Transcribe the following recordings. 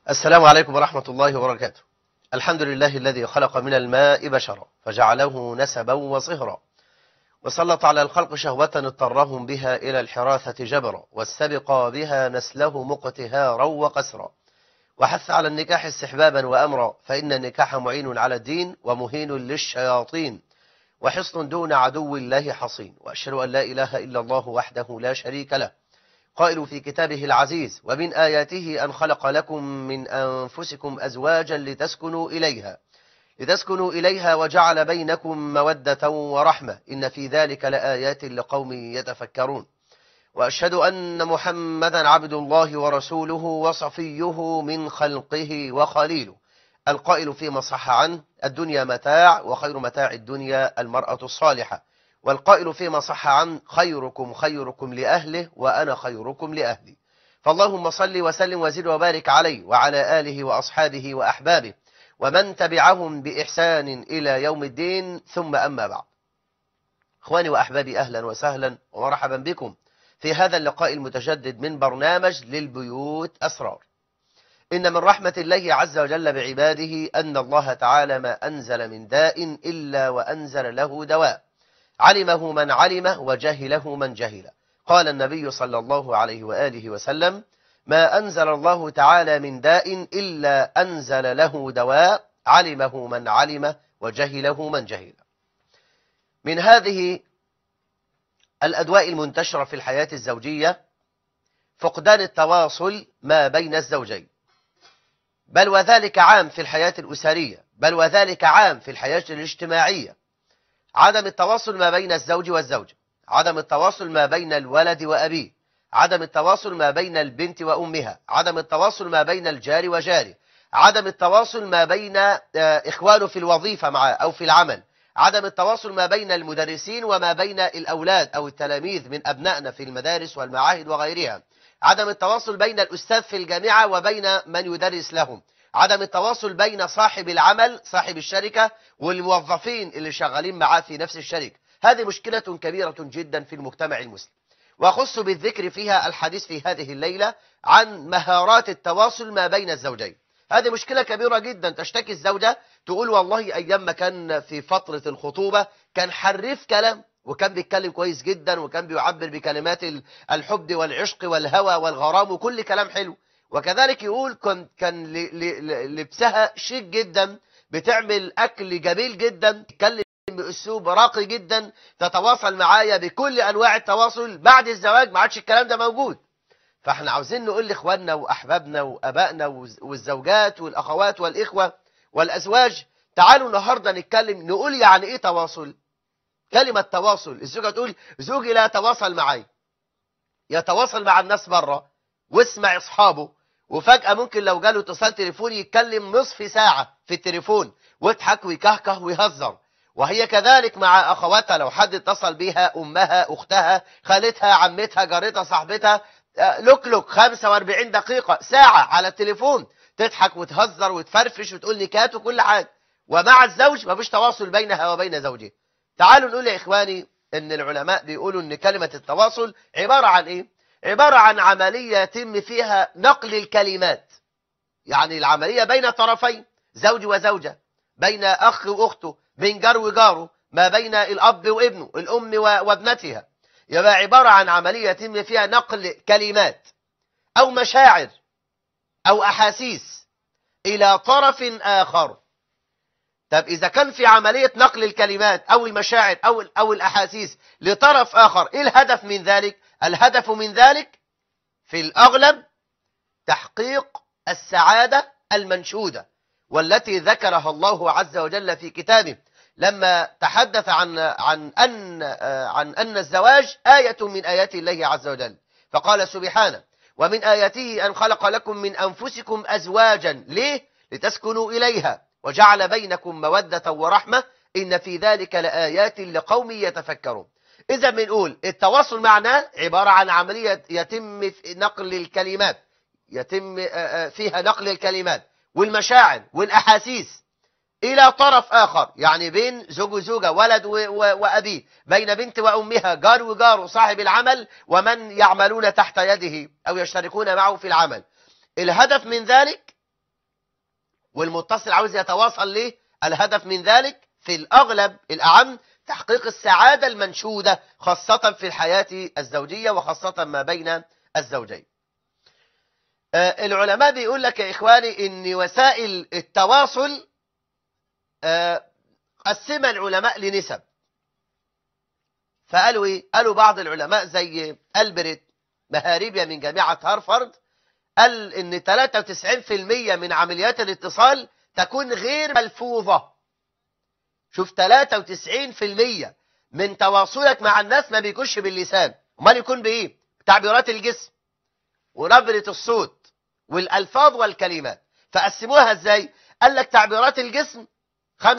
السلام عليكم ورحمة الله وبركاته الحمد لله الذي خلق من الماء بشرا فجعله نسبا وصهرا وسلط على الخلق شهوة اضطرهم بها إلى الحراثة جبرا واستبقى بها نسله مقتهارا وقسرا وحث على النكاح استحبابا وأمرا فإن النكاح معين على الدين ومهين للشياطين وحصن دون عدو الله حصين وأشهد أن لا إله إلا الله وحده لا شريك له قائل في كتابه العزيز ومن آياته أن خلق لكم من أنفسكم أزواجا لتسكنوا إليها لتسكنوا إليها وجعل بينكم مودة ورحمة إن في ذلك لآيات لقوم يتفكرون وأشهد أن محمدا عبد الله ورسوله وصفيه من خلقه وخليله القائل فيما صح عنه الدنيا متاع وخير متاع الدنيا المرأة الصالحة والقائل فيما صح عنه خيركم خيركم لأهله وأنا خيركم لأهلي فاللهم صل وسلم وزد وبارك عليه وعلى آله وأصحابه وأحبابه ومن تبعهم بإحسان إلى يوم الدين ثم أما بعد إخواني وأحبابي أهلا وسهلا ومرحبا بكم في هذا اللقاء المتجدد من برنامج للبيوت أسرار إن من رحمة الله عز وجل بعباده أن الله تعالى ما أنزل من داء إلا وأنزل له دواء علمه من علمه وجهله من جهله قال النبي صلى الله عليه وآله وسلم ما أنزل الله تعالى من داء إلا أنزل له دواء علمه من علمه وجهله من جهله من هذه الأدواء المنتشرة في الحياة الزوجية فقدان التواصل ما بين الزوجين بل وذلك عام في الحياة الأسرية بل وذلك عام في الحياة الاجتماعية عدم التواصل ما بين الزوج والزوجة عدم التواصل ما بين الولد وأبيه عدم التواصل ما بين البنت وأمها عدم التواصل ما بين الجار وجاره عدم التواصل ما بين إخوانه في الوظيفة معه أو في العمل عدم التواصل ما بين المدرسين وما بين الأولاد أو التلاميذ من أبنائنا في المدارس والمعاهد وغيرها عدم التواصل بين الأستاذ في الجامعة وبين من يدرس لهم عدم التواصل بين صاحب العمل صاحب الشركة والموظفين اللي شغالين معاه في نفس الشركة هذه مشكلة كبيرة جدا في المجتمع المسلم وأخص بالذكر فيها الحديث في هذه الليلة عن مهارات التواصل ما بين الزوجين هذه مشكلة كبيرة جدا تشتكي الزوجة تقول والله أيام ما كان في فترة الخطوبة كان حريف كلام وكان بيتكلم كويس جدا وكان بيعبر بكلمات الحب والعشق والهوى والغرام وكل كلام حلو وكذلك يقول كان كان لبسها شيك جدا بتعمل أكل جميل جدا تتكلم بأسلوب راقي جدا تتواصل معايا بكل أنواع التواصل بعد الزواج ما عادش الكلام ده موجود فاحنا عاوزين نقول لإخواننا وأحبابنا وأبائنا والزوجات والأخوات والإخوة والأزواج تعالوا النهاردة نتكلم نقول يعني إيه تواصل كلمة تواصل الزوجة تقول زوجي لا يتواصل معي يتواصل مع الناس بره واسمع أصحابه وفجأة ممكن لو جاله اتصال تليفوني يتكلم نصف ساعة في التليفون ويضحك ويكهكه ويهزر وهي كذلك مع أخواتها لو حد اتصل بيها أمها أختها خالتها عمتها جارتها صاحبتها لوك لوك 45 دقيقة ساعة على التليفون تضحك وتهزر وتفرفش وتقول نكات وكل حاجة ومع الزوج ما فيش تواصل بينها وبين زوجها تعالوا نقول يا إخواني إن العلماء بيقولوا إن كلمة التواصل عبارة عن إيه؟ عبارة عن عملية يتم فيها نقل الكلمات يعني العملية بين طرفين زوج وزوجة بين أخ وأخته بين جار وجاره ما بين الأب وابنه الأم وابنتها يبقى عبارة عن عملية يتم فيها نقل كلمات أو مشاعر أو أحاسيس إلى طرف آخر طب إذا كان في عملية نقل الكلمات أو المشاعر أو, أو الأحاسيس لطرف آخر إيه الهدف من ذلك؟ الهدف من ذلك في الأغلب تحقيق السعادة المنشودة والتي ذكرها الله عز وجل في كتابه لما تحدث عن عن أن عن أن الزواج آية من آيات الله عز وجل فقال سبحانه ومن آياته أن خلق لكم من أنفسكم أزواجا ليه؟ لتسكنوا إليها وجعل بينكم مودة ورحمة إن في ذلك لآيات لقوم يتفكرون إذا بنقول التواصل معنا عبارة عن عملية يتم نقل الكلمات يتم فيها نقل الكلمات والمشاعر والأحاسيس إلى طرف آخر يعني بين زوج وزوجة ولد وأبيه بين بنت وأمها جار وجار صاحب العمل ومن يعملون تحت يده أو يشتركون معه في العمل الهدف من ذلك والمتصل عاوز يتواصل ليه الهدف من ذلك في الأغلب الأعم تحقيق السعادة المنشودة خاصة في الحياة الزوجية وخاصة ما بين الزوجين آه، العلماء بيقول لك يا إخواني إن وسائل التواصل آه، قسمها العلماء لنسب فقالوا إيه؟ قالوا بعض العلماء زي ألبرت مهاريبيا من جامعة هارفارد قال إن 93% من عمليات الاتصال تكون غير ملفوظة شوف 93% من تواصلك مع الناس ما بيكونش باللسان امال يكون بايه تعبيرات الجسم ونبرة الصوت والالفاظ والكلمات فقسموها ازاي قال لك تعبيرات الجسم 55%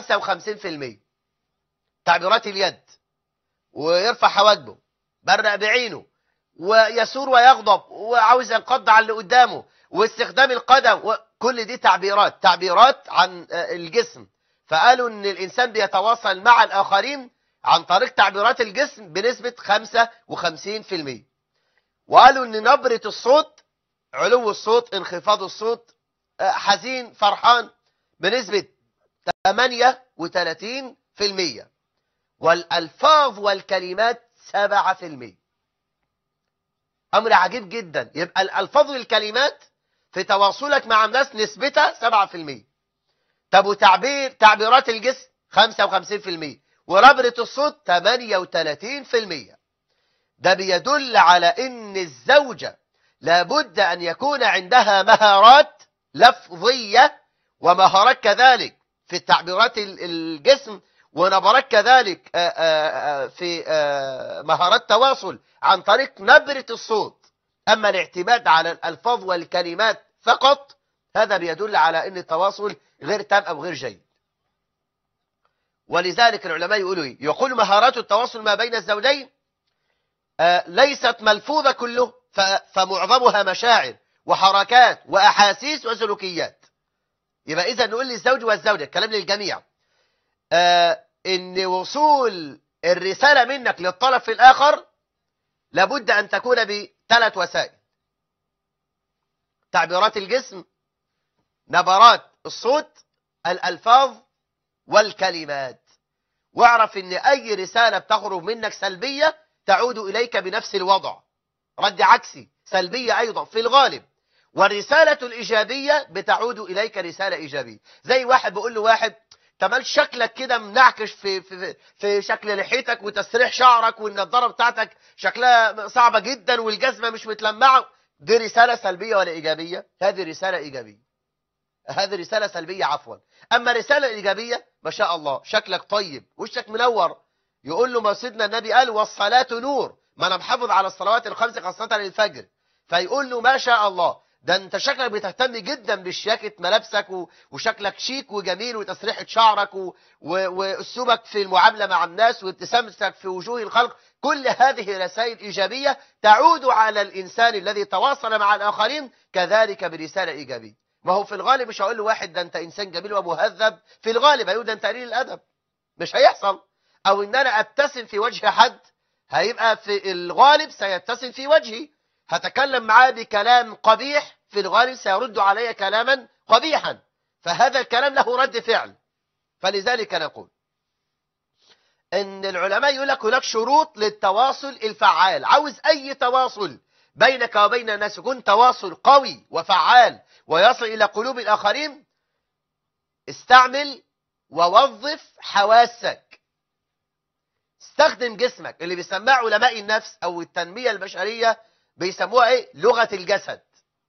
تعبيرات اليد ويرفع حواجبه برق بعينه ويسور ويغضب وعاوز ينقض على اللي قدامه واستخدام القدم وكل دي تعبيرات تعبيرات عن الجسم فقالوا ان الانسان بيتواصل مع الاخرين عن طريق تعبيرات الجسم بنسبة 55% وقالوا ان نبرة الصوت علو الصوت انخفاض الصوت حزين فرحان بنسبة 38% والألفاظ والكلمات 7% أمر عجيب جدا يبقى الألفاظ والكلمات في تواصلك مع الناس نسبتها 7% طب وتعبير تعبيرات الجسم 55% وربرة الصوت 38% ده بيدل على ان الزوجة لابد ان يكون عندها مهارات لفظية ومهارات كذلك في تعبيرات الجسم ونبرات كذلك في مهارات تواصل عن طريق نبرة الصوت أما الاعتماد على الألفاظ والكلمات فقط هذا بيدل على أن التواصل غير تام أو غير جيد ولذلك العلماء يقولوا إيه؟ يقول مهارات التواصل ما بين الزوجين آه ليست ملفوظة كله فمعظمها مشاعر وحركات وأحاسيس وسلوكيات يبقى إذا نقول للزوج والزوجة الكلام للجميع آه إن وصول الرسالة منك للطرف الآخر لابد أن تكون بثلاث وسائل تعبيرات الجسم نبرات الصوت الألفاظ والكلمات واعرف ان اي رسالة بتخرج منك سلبية تعود اليك بنفس الوضع رد عكسي سلبية ايضا في الغالب والرسالة الايجابية بتعود اليك رسالة ايجابية زي واحد بيقول له واحد تمال شكلك كده منعكش في, في, في شكل لحيتك وتسريح شعرك والنضارة بتاعتك شكلها صعبة جدا والجزمة مش متلمعة دي رسالة سلبية ولا ايجابية هذه رسالة ايجابية هذه رسالة سلبية عفوا أما رسالة إيجابية ما شاء الله شكلك طيب وشك منور يقول له ما سيدنا النبي قال والصلاة نور ما أنا محافظ على الصلوات الخمس خاصة للفجر فيقول له ما شاء الله ده انت شكلك بتهتم جدا بشياكة ملابسك وشكلك شيك وجميل وتسريحة شعرك واسلوبك في المعاملة مع الناس وابتسامتك في وجوه الخلق كل هذه رسائل إيجابية تعود على الإنسان الذي تواصل مع الآخرين كذلك برسالة إيجابية ما هو في الغالب مش هقول له واحد ده انت انسان جميل ومهذب في الغالب هيقول ده انت قليل الادب مش هيحصل او ان انا ابتسم في وجه حد هيبقى في الغالب سيبتسم في وجهي هتكلم معاه بكلام قبيح في الغالب سيرد علي كلاما قبيحا فهذا الكلام له رد فعل فلذلك نقول ان العلماء يقول لك هناك شروط للتواصل الفعال عاوز اي تواصل بينك وبين الناس يكون تواصل قوي وفعال ويصل إلى قلوب الآخرين استعمل ووظف حواسك استخدم جسمك اللي بيسموها علماء النفس أو التنمية البشرية بيسموها إيه لغة الجسد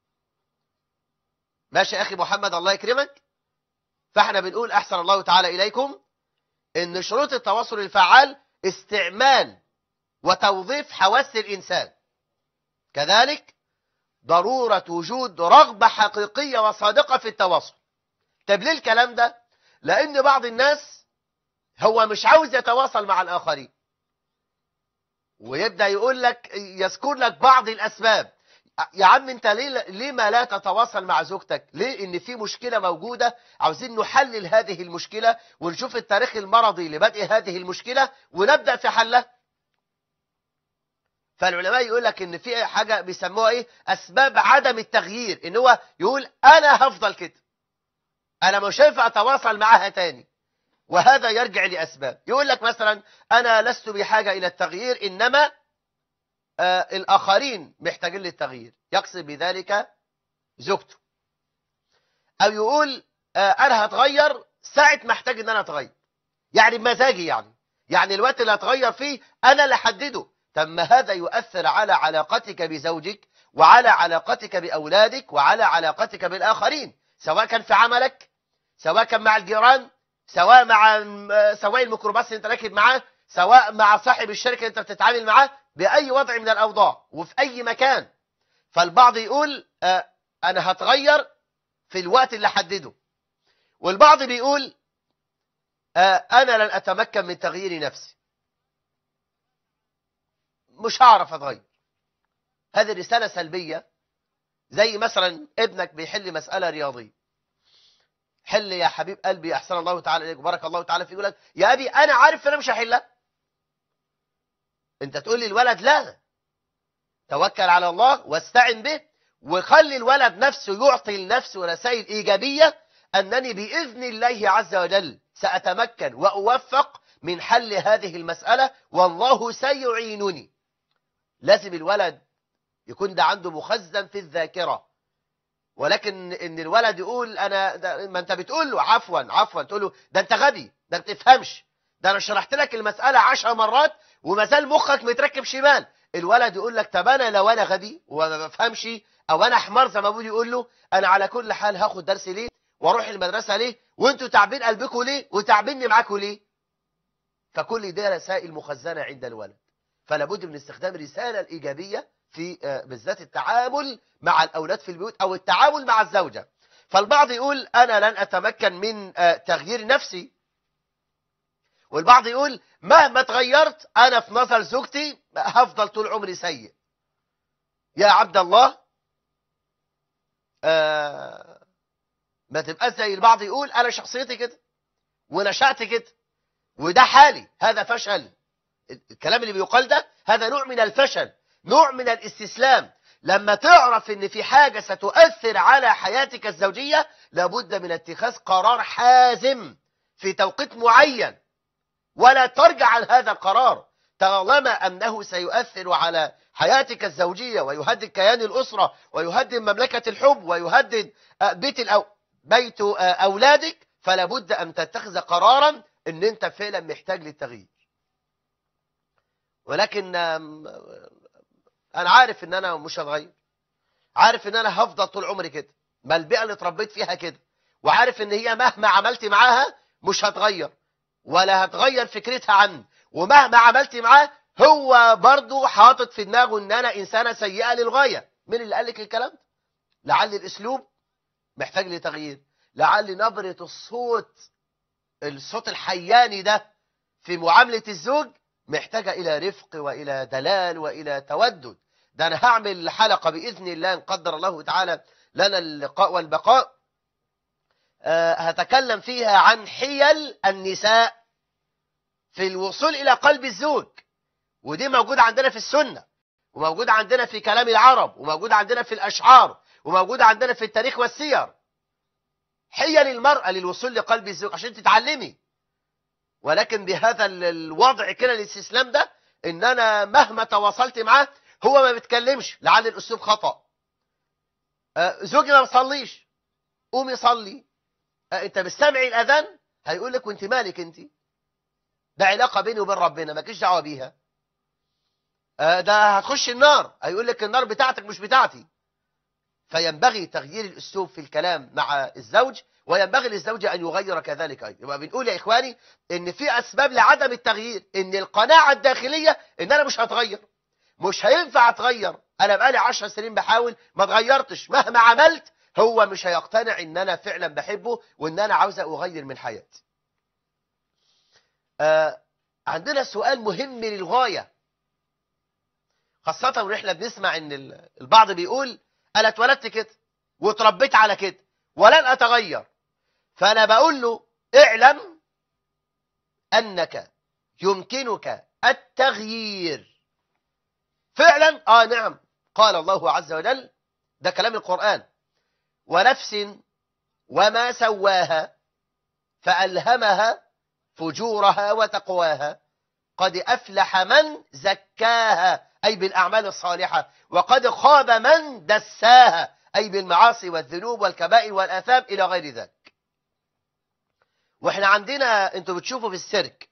ماشي يا أخي محمد الله يكرمك فاحنا بنقول أحسن الله تعالى إليكم إن شروط التواصل الفعال استعمال وتوظيف حواس الإنسان كذلك ضرورة وجود رغبة حقيقية وصادقة في التواصل طب ليه الكلام ده لأن بعض الناس هو مش عاوز يتواصل مع الآخرين ويبدأ يقول لك يذكر لك بعض الأسباب يا عم انت ليه ليه ما لا تتواصل مع زوجتك ليه ان في مشكلة موجودة عاوزين نحلل هذه المشكلة ونشوف التاريخ المرضي لبدء هذه المشكلة ونبدأ في حلها فالعلماء يقول لك ان في حاجة بيسموها ايه اسباب عدم التغيير ان هو يقول انا هفضل كده انا مش هينفع اتواصل معاها تاني وهذا يرجع لاسباب يقول لك مثلا انا لست بحاجه الى التغيير انما آه الاخرين محتاجين للتغيير يقصد بذلك زوجته او يقول آه انا هتغير ساعه ما احتاج ان انا اتغير يعني بمزاجي يعني يعني الوقت اللي هتغير فيه انا اللي احدده طب ما هذا يؤثر على علاقتك بزوجك وعلى علاقتك باولادك وعلى علاقتك بالاخرين سواء كان في عملك سواء كان مع الجيران سواء مع سواء الميكروباص اللي انت راكب معاه سواء مع صاحب الشركه اللي انت بتتعامل معاه باي وضع من الاوضاع وفي اي مكان فالبعض يقول آه انا هتغير في الوقت اللي حدده والبعض بيقول آه انا لن اتمكن من تغيير نفسي مش هعرف اتغير هذه رساله سلبيه زي مثلا ابنك بيحل مساله رياضيه حل يا حبيب قلبي احسن الله تعالى اليك وبارك الله تعالى فيك يقول لك يا ابي انا عارف انا مش هحلها انت تقول لي الولد لا توكل على الله واستعن به وخلي الولد نفسه يعطي لنفسه رسائل ايجابيه انني باذن الله عز وجل ساتمكن واوفق من حل هذه المساله والله سيعينني لازم الولد يكون ده عنده مخزن في الذاكره ولكن ان الولد يقول انا ده ما انت بتقول له عفوا عفوا تقول له ده انت غبي ده ما بتفهمش ده انا شرحت لك المساله عشر مرات وما زال مخك متركب شمال الولد يقول لك طب انا لو انا غبي وما بفهمش او انا حمار زي ما ابوي يقول له انا على كل حال هاخد درس ليه واروح المدرسه ليه وانتوا تعبين قلبكم ليه وتعبيني معاكم ليه فكل دي رسائل مخزنه عند الولد فلا بد من استخدام الرساله الايجابيه في بالذات التعامل مع الأولاد في البيوت أو التعامل مع الزوجة فالبعض يقول أنا لن أتمكن من تغيير نفسي والبعض يقول مهما تغيرت أنا في نظر زوجتي هفضل طول عمري سيء يا عبد الله آه ما تبقى زي البعض يقول أنا شخصيتي كده ونشأت كده وده حالي هذا فشل الكلام اللي بيقال ده هذا نوع من الفشل نوع من الاستسلام لما تعرف ان في حاجة ستؤثر على حياتك الزوجية لابد من اتخاذ قرار حازم في توقيت معين ولا ترجع عن هذا القرار طالما انه سيؤثر على حياتك الزوجية ويهدد كيان الأسرة ويهدد مملكة الحب ويهدد بيت الأو... بيت أولادك فلا بد أن تتخذ قرارا ان انت فعلا محتاج للتغيير ولكن انا عارف ان انا مش هتغير عارف ان انا هفضل طول عمري كده ما البيئه اللي اتربيت فيها كده وعارف ان هي مهما عملت معاها مش هتغير ولا هتغير فكرتها عني ومهما عملت معاه هو برضه حاطط في دماغه ان انا انسانه سيئه للغايه مين اللي قال لك الكلام ده لعل الاسلوب محتاج لتغيير لعل نبره الصوت الصوت الحياني ده في معامله الزوج محتاجة إلى رفق وإلى دلال وإلى تودد ده أنا هعمل حلقة بإذن الله إن قدر الله تعالى لنا اللقاء والبقاء أه هتكلم فيها عن حيل النساء في الوصول إلى قلب الزوج ودي موجود عندنا في السنة وموجود عندنا في كلام العرب وموجود عندنا في الأشعار وموجود عندنا في التاريخ والسير حيل المرأة للوصول لقلب الزوج عشان تتعلمي ولكن بهذا الوضع كده الاستسلام ده ان انا مهما تواصلت معاه هو ما بيتكلمش لعل الاسلوب خطا زوجي ما بيصليش قومي صلي انت بتسمعي الاذان هيقول لك وانت مالك انت ده علاقه بيني وبين ربنا مالكيش دعوه بيها ده هتخش النار هيقول لك النار بتاعتك مش بتاعتي فينبغي تغيير الاسلوب في الكلام مع الزوج وينبغي للزوج أن يغير كذلك أيضا يبقى بنقول يا إخواني إن في أسباب لعدم التغيير إن القناعة الداخلية إن أنا مش هتغير مش هينفع أتغير أنا بقالي عشر سنين بحاول ما اتغيرتش مهما عملت هو مش هيقتنع إن أنا فعلا بحبه وإن أنا عاوز أغير من حياتي آه عندنا سؤال مهم للغاية خاصة ونحن بنسمع إن البعض بيقول أنا اتولدت كده واتربيت على كده ولن أتغير فأنا بقول له اعلم أنك يمكنك التغيير فعلا آه نعم قال الله عز وجل ده كلام القرآن ونفس وما سواها فألهمها فجورها وتقواها قد أفلح من زكاها أي بالأعمال الصالحة وقد خاب من دساها أي بالمعاصي والذنوب والكبائر والآثام إلى غير ذلك وإحنا عندنا أنتوا بتشوفوا في السيرك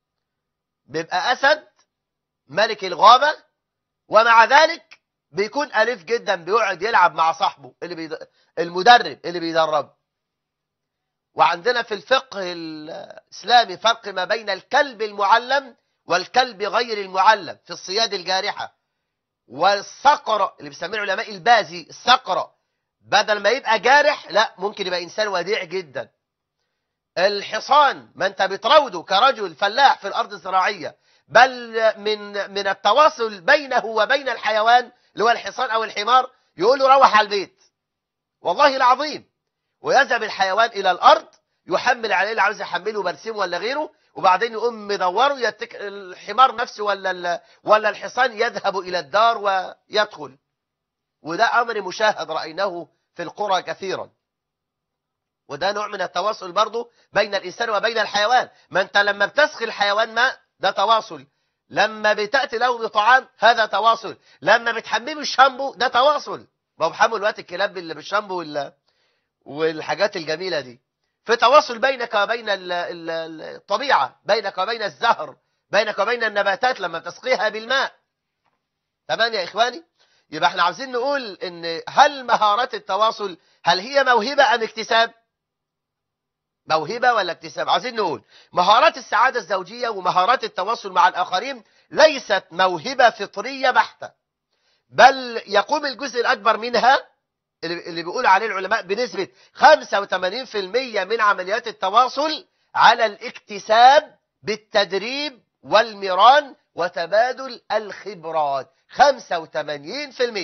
بيبقى أسد ملك الغابة ومع ذلك بيكون أليف جدا بيقعد يلعب مع صاحبه اللي بيد... المدرب اللي بيدربه وعندنا في الفقه الإسلامي فرق ما بين الكلب المعلم والكلب غير المعلم في الصياد الجارحة والصقر اللي بيسميه العلماء البازي الصقر بدل ما يبقى جارح لا ممكن يبقى إنسان وديع جدا الحصان ما انت بتروده كرجل فلاح في الأرض الزراعية بل من من التواصل بينه وبين الحيوان اللي هو الحصان أو الحمار يقول له روح على البيت والله العظيم ويذهب الحيوان إلى الأرض يحمل عليه اللي عاوز يحمله برسيم ولا غيره وبعدين يقوم مدوره يتك الحمار نفسه ولا ولا الحصان يذهب إلى الدار ويدخل وده أمر مشاهد رأيناه في القرى كثيرا وده نوع من التواصل برضه بين الإنسان وبين الحيوان ما أنت لما بتسقي الحيوان ماء ده تواصل لما بتأتي له بطعام هذا تواصل لما بتحميه الشامبو ده تواصل ما هو بحمل الوقت الكلاب اللي بالشامبو ولا والحاجات الجميلة دي في تواصل بينك وبين الطبيعة بينك وبين الزهر بينك وبين النباتات لما تسقيها بالماء تمام يا إخواني يبقى احنا عاوزين نقول ان هل مهارات التواصل هل هي موهبة أم اكتساب موهبة ولا اكتساب عايزين نقول مهارات السعادة الزوجية ومهارات التواصل مع الآخرين ليست موهبة فطرية بحتة بل يقوم الجزء الأكبر منها اللي بيقول عليه العلماء بنسبة 85% من عمليات التواصل على الاكتساب بالتدريب والمران وتبادل الخبرات 85%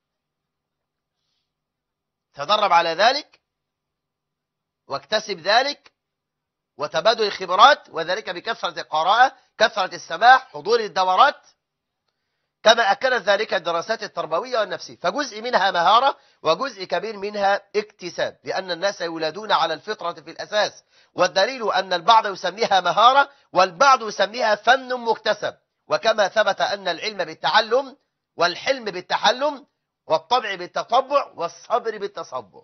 تدرب على ذلك واكتسب ذلك وتبادل الخبرات وذلك بكثرة القراءة كثرة السماع حضور الدورات كما أكدت ذلك الدراسات التربوية والنفسية فجزء منها مهارة وجزء كبير منها اكتساب لأن الناس يولدون على الفطرة في الأساس والدليل أن البعض يسميها مهارة والبعض يسميها فن مكتسب وكما ثبت أن العلم بالتعلم والحلم بالتحلم والطبع بالتطبع والصبر بالتصبر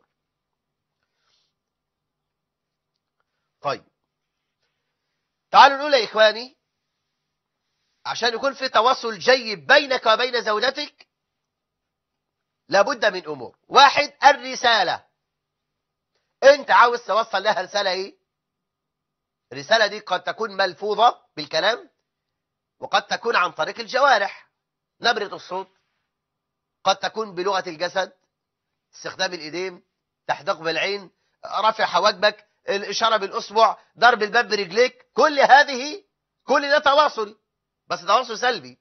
طيب تعالوا نقول يا إخواني عشان يكون في تواصل جيد بينك وبين زوجتك لابد من أمور واحد الرسالة انت عاوز توصل لها رسالة ايه الرسالة دي قد تكون ملفوظة بالكلام وقد تكون عن طريق الجوارح نبرة الصوت قد تكون بلغة الجسد استخدام الإيدين تحديق بالعين رفع حواجبك الإشارة بالأصبع ضرب الباب برجليك كل هذه كل ده تواصل بس تواصل سلبي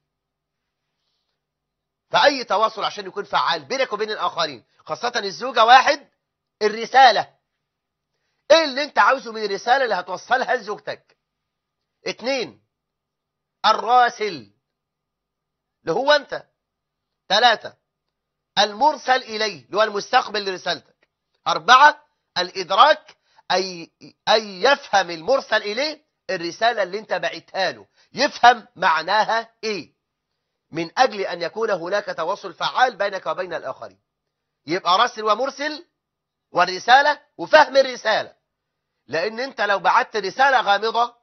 فأي تواصل عشان يكون فعال بينك وبين الآخرين خاصة الزوجة واحد الرسالة ايه اللي انت عاوزه من الرسالة اللي هتوصلها لزوجتك اتنين الراسل اللي هو انت ثلاثة المرسل إليه اللي هو المستقبل لرسالتك أربعة الإدراك أي, أي يفهم المرسل إليه الرسالة اللي انت بعتها له يفهم معناها ايه من أجل أن يكون هناك تواصل فعال بينك وبين الآخرين يبقى راسل ومرسل والرسالة وفهم الرسالة لأن أنت لو بعت رسالة غامضة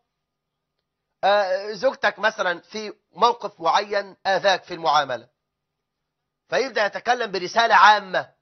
زوجتك مثلا في موقف معين آذاك في المعاملة فيبدأ يتكلم برسالة عامة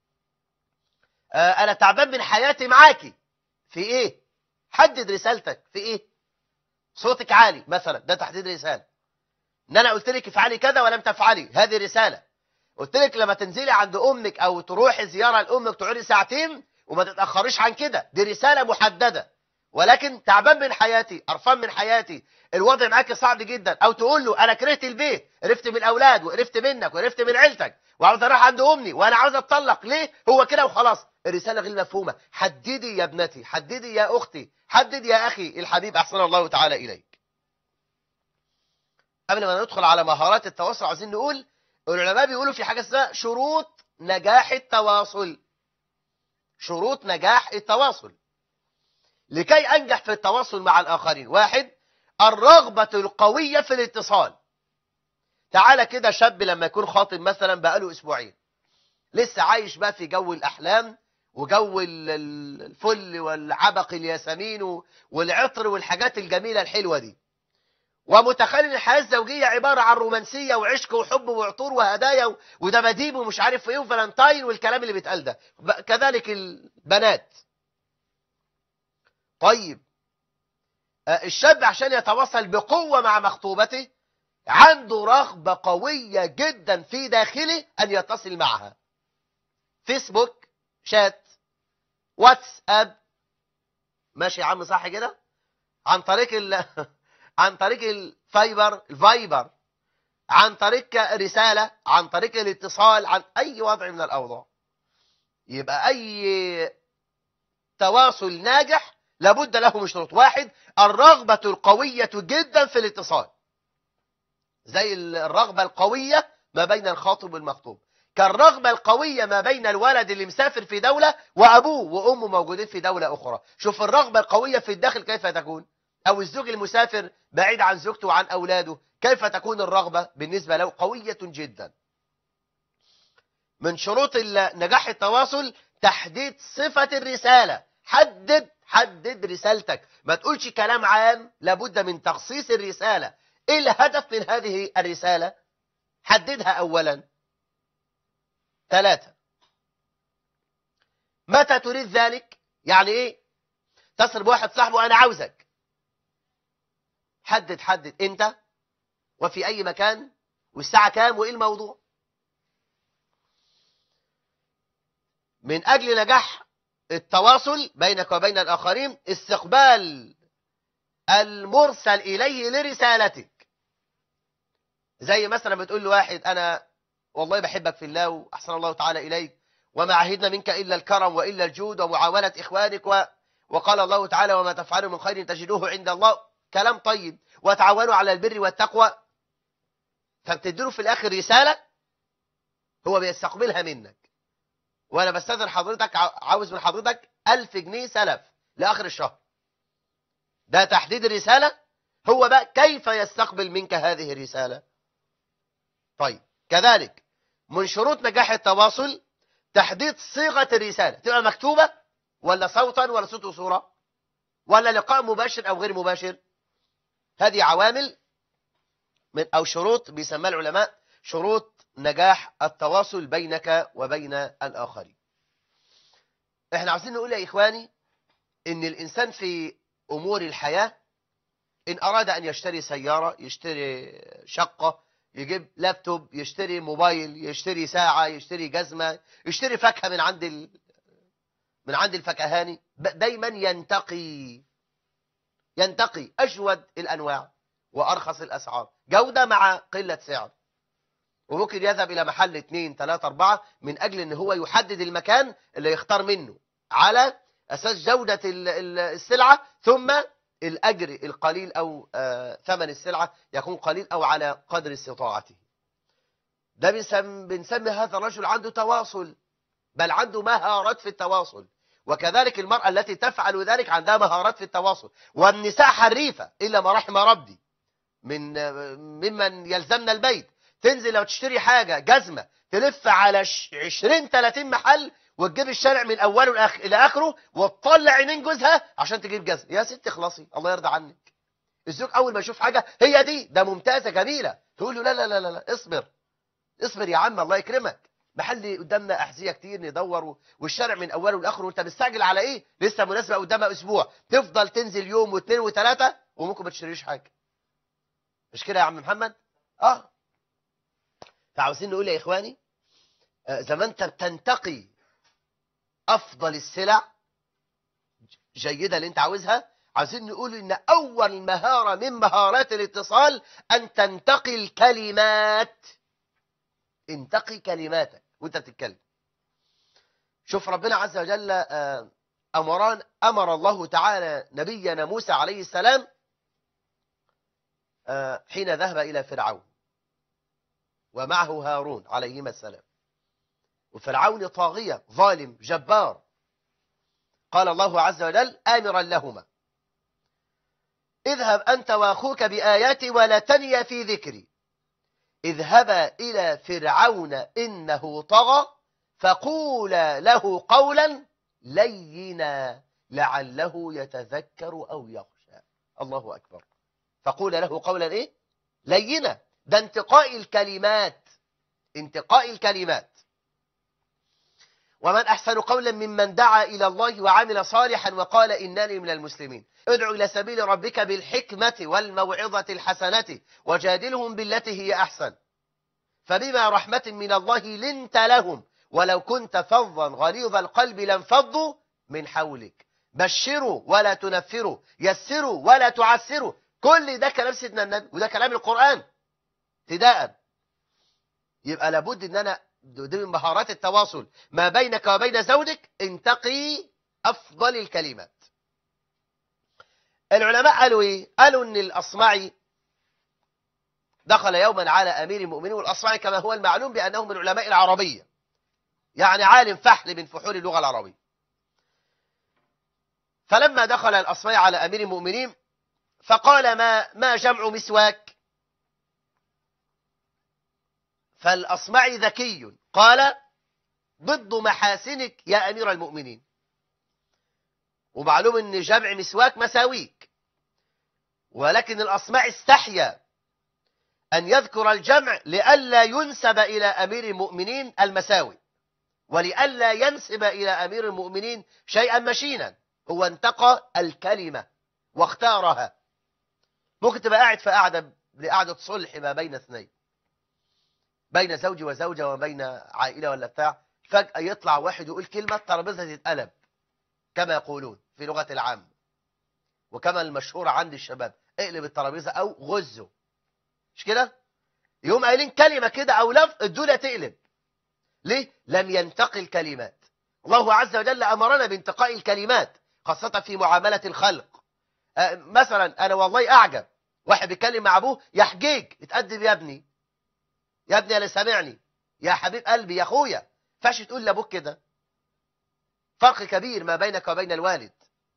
أنا تعبان من حياتي معاكي في إيه حدد رسالتك في إيه صوتك عالي مثلا ده تحديد رسالة ان انا قلت لك افعلي كذا ولم تفعلي هذه رسالة قلت لك لما تنزلي عند امك او تروحي زيارة لامك تقعدي ساعتين وما تتأخريش عن كده دي رسالة محددة ولكن تعبان من حياتي قرفان من حياتي الوضع معاك صعب جدا او تقول له انا كرهت البيت قرفت من الاولاد وقرفت منك وقرفت من عيلتك وعاوز اروح عند امي وانا عاوز اتطلق ليه هو كده وخلاص الرسالة غير مفهومة حددي يا ابنتي حددي يا اختي حدد يا اخي الحبيب احسن الله تعالى اليك قبل ما ندخل على مهارات التواصل عايزين نقول العلماء بيقولوا في حاجة اسمها شروط نجاح التواصل شروط نجاح التواصل لكي أنجح في التواصل مع الآخرين واحد الرغبة القوية في الاتصال تعالى كده شاب لما يكون خاطب مثلا بقاله أسبوعين لسه عايش بقى في جو الأحلام وجو ال- ال- الفل والعبق الياسمين والعطر والحاجات الجميلة الحلوة دي ومتخيل ان الحياه الزوجيه عباره عن رومانسيه وعشق وحب وعطور وهدايا و- ودباديب ومش عارف ايه وفالنتاين والكلام اللي بيتقال ده ب- كذلك البنات طيب آه، الشاب عشان يتواصل بقوه مع مخطوبته عنده رغبه قويه جدا في داخله ان يتصل معها فيسبوك شات واتساب ماشي يا عم صح كده عن طريق ال... عن طريق الفايبر الفايبر عن طريق رسالة عن طريق الاتصال عن أي وضع من الأوضاع يبقى أي تواصل ناجح لابد له من شروط واحد الرغبة القوية جدا في الاتصال زي الرغبة القوية ما بين الخاطب والمخطوب كالرغبة القوية ما بين الولد اللي مسافر في دولة وأبوه وأمه موجودين في دولة أخرى شوف الرغبة القوية في الداخل كيف تكون أو الزوج المسافر بعيد عن زوجته وعن أولاده كيف تكون الرغبة بالنسبة له قوية جدا من شروط ال- نجاح التواصل تحديد صفة الرسالة حدد حدد رسالتك ما تقولش كلام عام لابد من تخصيص الرسالة ايه الهدف من هذه الرسالة حددها اولا ثلاثة متى تريد ذلك يعني ايه تصل بواحد صاحبه انا عاوزك حدد حدد انت وفي اي مكان والساعة كام وايه الموضوع من اجل نجاح التواصل بينك وبين الاخرين استقبال المرسل اليه لرسالتك زي مثلا بتقول لواحد انا والله بحبك في الله واحسن الله تعالى اليك وما عهدنا منك الا الكرم والا الجود ومعاونه اخوانك و... وقال الله تعالى وما تفعلوا من خير تجدوه عند الله كلام طيب وتعاونوا على البر والتقوى فبتديله في الاخر رساله هو بيستقبلها منك وانا بستاذن حضرتك ع- عاوز من حضرتك ألف جنيه سلف لاخر الشهر ده تحديد الرساله هو بقى كيف يستقبل منك هذه الرساله طيب كذلك من شروط نجاح التواصل تحديد صيغه الرساله تبقى مكتوبه ولا صوتا ولا صوت وصوره ولا لقاء مباشر او غير مباشر هذه عوامل من او شروط بيسمى العلماء شروط نجاح التواصل بينك وبين الآخرين احنا عاوزين نقول يا إخواني إن الإنسان في أمور الحياة إن أراد أن يشتري سيارة يشتري شقة يجيب لابتوب يشتري موبايل يشتري ساعة يشتري جزمة يشتري فاكهة من عند ال... من عند الفكهاني ب- دايما ينتقي ينتقي أجود الأنواع وأرخص الأسعار جودة مع قلة سعر وممكن يذهب إلى محل اثنين ثلاثة أربعة من أجل أن هو يحدد المكان اللي يختار منه على أساس جودة ال- ال- السلعة ثم الأجر القليل أو آه، ثمن السلعة يكون قليل أو على قدر استطاعته ده بنسم بنسمي هذا الرجل عنده تواصل بل عنده مهارات في التواصل وكذلك المرأة التي تفعل ذلك عندها مهارات في التواصل والنساء حريفة إلا ما رحم ربي من ممن يلزمنا البيت تنزل لو تشتري حاجة جزمة تلف على ش- 20 30 محل وتجيب الشارع من اوله لآخ- الى اخره وتطلع عينين جوزها عشان تجيب جزمة يا ست اخلصي الله يرضى عنك الزوج اول ما يشوف حاجة هي دي ده ممتازة جميلة تقول له لا لا لا لا, لا اصبر اصبر يا عم الله يكرمك محل قدامنا احذيه كتير ندور و- والشارع من اوله لاخره وانت مستعجل على ايه لسه مناسبه قدامها اسبوع تفضل تنزل يوم واثنين وثلاثه وممكن ما تشتريش حاجه مش كده يا عم محمد اه فعاوزين نقول يا اخواني آه، زي ما انت بتنتقي افضل السلع جيده اللي انت عاوزها عاوزين نقول ان اول مهاره من مهارات الاتصال ان تنتقي الكلمات انتقي كلماتك وانت بتتكلم شوف ربنا عز وجل آه، امران امر الله تعالى نبينا موسى عليه السلام آه، حين ذهب الى فرعون ومعه هارون عليهما السلام وفرعون طاغية ظالم جبار قال الله عز وجل آمرا لهما اذهب أنت وأخوك بآياتي ولا تنيا في ذكري اذهبا إلى فرعون إنه طغى فقولا له قولا لينا لعله يتذكر أو يخشى الله أكبر فقولا له قولا إيه لينا ده انتقاء الكلمات انتقاء الكلمات ومن أحسن قولا ممن دعا إلى الله وعمل صالحا وقال إنني من المسلمين ادعو إلى سبيل ربك بالحكمة والموعظة الحسنة وجادلهم بالتي هي أحسن فبما رحمة من الله لنت لهم ولو كنت فظا غليظ القلب لانفضوا من حولك بشروا ولا تنفروا يسروا ولا تعسروا كل ده كلام سيدنا النبي وده كلام القرآن ابتداء يبقى لابد ان انا دي من مهارات التواصل ما بينك وبين زوجك انتقي افضل الكلمات العلماء قالوا ايه قالوا ان الاصمعي دخل يوما على امير المؤمنين والاصمعي كما هو المعلوم بانه من علماء العربيه يعني عالم فحل من فحول اللغه العربيه فلما دخل الاصمعي على امير المؤمنين فقال ما ما جمع مسواك فالأصمعي ذكي قال ضد محاسنك يا أمير المؤمنين ومعلوم أن جمع مسواك مساويك ولكن الأصمعي استحيا أن يذكر الجمع لئلا ينسب إلى أمير المؤمنين المساوي ولئلا ينسب إلى أمير المؤمنين شيئا مشينا هو انتقى الكلمة واختارها ممكن تبقى قاعد في قاعدة لقعدة صلح ما بين اثنين بين زوج وزوجة وبين عائلة ولا بتاع فجأة يطلع واحد يقول كلمة الترابيزة تتقلب كما يقولون في لغة العام وكما المشهور عند الشباب اقلب الترابيزة أو غزه مش كده يوم قايلين كلمة كده أو لفظ الدنيا تقلب ليه لم ينتقي الكلمات الله عز وجل أمرنا بانتقاء الكلمات خاصة في معاملة الخلق أه مثلا أنا والله أعجب واحد بيتكلم مع أبوه يا حجيج اتقدم يا ابني يا ابني اللي سامعني يا حبيب قلبي يا اخويا فاش تقول لابوك كده فرق كبير ما بينك وبين الوالد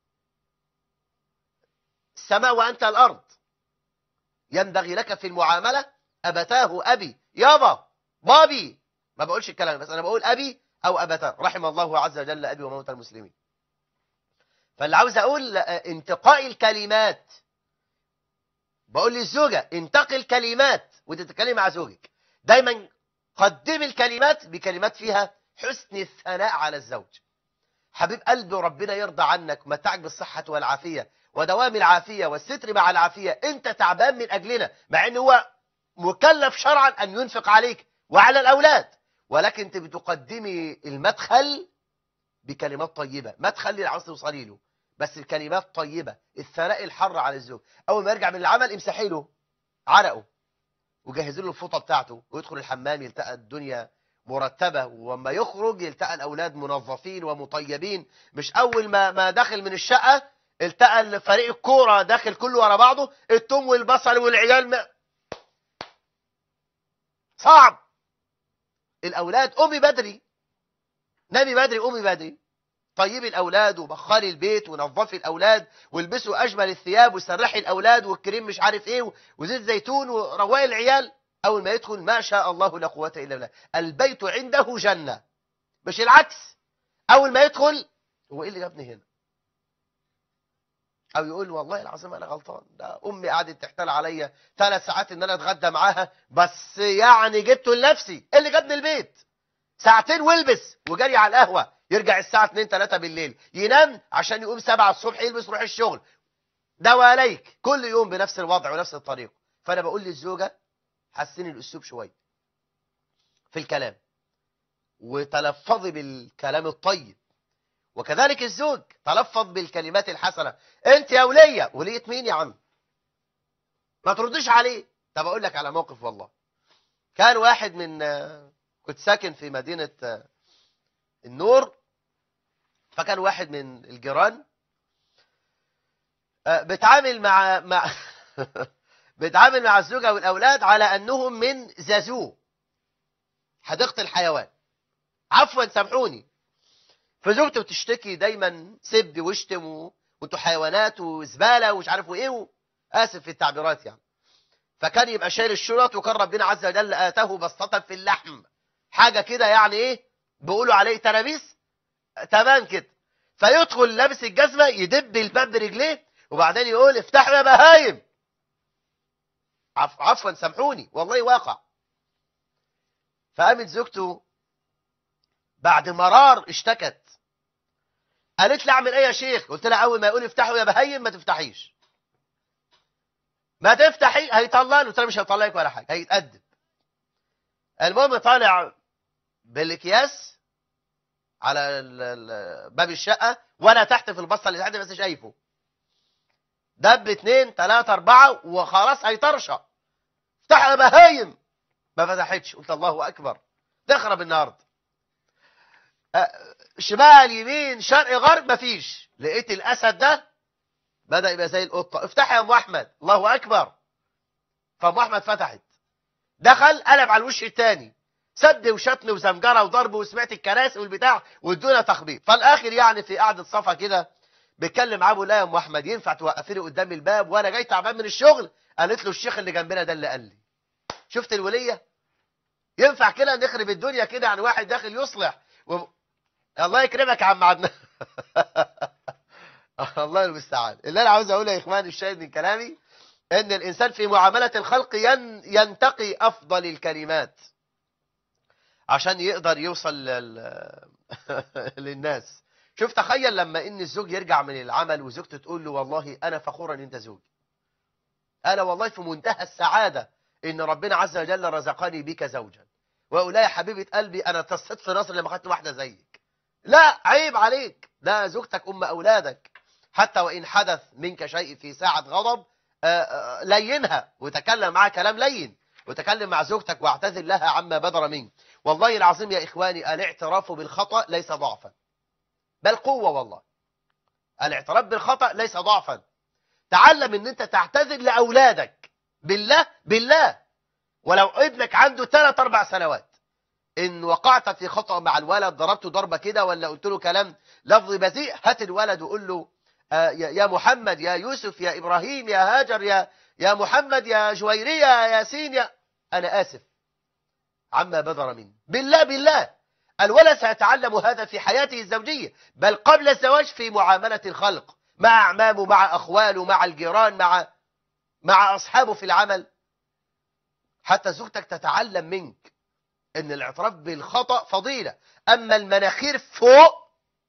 السماء وانت الارض ينبغي لك في المعامله ابتاه ابي يابا بابي ما بقولش الكلام بس انا بقول ابي او ابتاه رحم الله عز وجل ابي وموتى المسلمين فاللي عاوز اقول انتقاء الكلمات بقول للزوجه انتقي الكلمات وتتكلم مع زوجك دايما قدم الكلمات بكلمات فيها حسن الثناء على الزوج حبيب قلبي ربنا يرضى عنك متعك بالصحة والعافية ودوام العافية والستر مع العافية انت تعبان من أجلنا مع ان هو مكلف شرعا أن ينفق عليك وعلى الأولاد ولكن انت بتقدمي المدخل بكلمات طيبة مدخل للعصر توصلي له بس الكلمات طيبة الثناء الحر على الزوج أول ما يرجع من العمل امسحي له عرقه وجهز له الفوطه بتاعته ويدخل الحمام يلتقى الدنيا مرتبه وما يخرج يلتقى الاولاد منظفين ومطيبين مش اول ما ما داخل من الشقه التقى فريق الكوره داخل كله ورا بعضه التوم والبصل والعيال ما صعب الاولاد قومي بدري نامي بدري قومي بدري طيبي الاولاد وبخري البيت ونظفي الاولاد والبسوا اجمل الثياب وسرحي الاولاد والكريم مش عارف ايه وزيت زيتون وروقي العيال اول ما يدخل ما شاء الله لا قوه الا بالله البيت عنده جنه مش العكس اول ما يدخل هو ايه اللي جابني هنا او يقول والله العظيم انا غلطان ده امي قعدت تحتال عليا ثلاث ساعات ان انا اتغدى معاها بس يعني جبته لنفسي ايه اللي جابني البيت ساعتين والبس وجري على القهوه يرجع الساعة 2 3 بالليل ينام عشان يقوم 7 الصبح يلبس يروح الشغل ده وعليك كل يوم بنفس الوضع ونفس الطريقة فأنا بقول للزوجة حسني الأسلوب شوية في الكلام وتلفظي بالكلام الطيب وكذلك الزوج تلفظ بالكلمات الحسنة انت يا ولية ولية مين يا عم ما تردش عليه طب اقول لك على موقف والله كان واحد من كنت ساكن في مدينة النور فكان واحد من الجيران بتعامل مع مع بتعامل مع الزوجة والأولاد على أنهم من زازو حديقة الحيوان عفوا سامحوني فزوجته بتشتكي دايما سب واشتم و- وانتوا حيوانات وزباله ومش عارف وايه و- اسف في التعبيرات يعني فكان يبقى شايل الشنط وكان ربنا عز وجل اتاه بسطه في اللحم حاجه كده يعني ايه بيقولوا عليه ترابيس تمام كده فيدخل لابس الجزمه يدب الباب برجليه وبعدين يقول افتحوا يا بهايم عف... عفوا سامحوني والله واقع فقامت زوجته بعد مرار اشتكت قالت لي اعمل ايه يا شيخ قلت لها اول ما يقول افتحوا يا بهيم ما تفتحيش ما تفتحي هيطلعني قلت لها مش هيطلعك ولا حاجه هيتأدب المهم طالع بالاكياس على ال- ال- باب الشقه وانا تحت في البصه اللي تحت بس شايفه دب اتنين تلاته اربعه وخلاص هيطرشق افتح يا بهايم ما فتحتش قلت الله اكبر تخرب النهارده أه، شمال يمين شرق غرب مفيش لقيت الاسد ده بدا يبقى زي القطه افتح يا ام احمد الله اكبر فام احمد فتحت دخل قلب على الوش الثاني سد وشتم وزمجره وضرب وسمعت الكراسي والبتاع وادونا تخبيط فالاخر يعني في قعده صفا كده بيتكلم معاه بيقول لها يا ام احمد ينفع توقفي لي قدام الباب وانا جاي تعبان من الشغل قالت له الشيخ اللي جنبنا ده اللي قال لي شفت الوليه ينفع كده نخرب الدنيا كده عن واحد داخل يصلح و... الله يكرمك يا عم عدنان الله المستعان اللي انا عاوز اقوله يا اخواني الشاهد من كلامي ان الانسان في معامله الخلق ين... ينتقي افضل الكلمات عشان يقدر يوصل لل... للناس شوف تخيل لما ان الزوج يرجع من العمل وزوجته تقول له والله انا فخورا ان انت زوجي انا والله في منتهى السعاده ان ربنا عز وجل رزقني بك زوجا واقول لها يا حبيبه قلبي انا تصيت في نصر لما خدت واحده زيك لا عيب عليك ده زوجتك ام اولادك حتى وان حدث منك شيء في ساعه غضب آه، آه، لينها وتكلم معها كلام لين وتكلم مع زوجتك واعتذر لها عما بدر منك والله العظيم يا اخواني الاعتراف بالخطا ليس ضعفا بل قوه والله الاعتراف بالخطا ليس ضعفا تعلم ان انت تعتذر لاولادك بالله بالله ولو ابنك عنده ثلاث اربع سنوات ان وقعت في خطأ مع الولد ضربته ضربة كده ولا قلت له كلام لفظ بذيء هات الولد وقول له آه، يا يا محمد يا يوسف يا ابراهيم يا هاجر يا يا محمد يا جويرية يا ياسين يا انا اسف عما بدر مني بالله بالله الولد سيتعلم هذا في حياته الزوجية بل قبل الزواج في معاملة الخلق مع أعمامه مع أخواله مع الجيران مع مع أصحابه في العمل حتى زوجتك تتعلم منك ان الاعتراف بالخطأ فضيلة اما المناخير فوق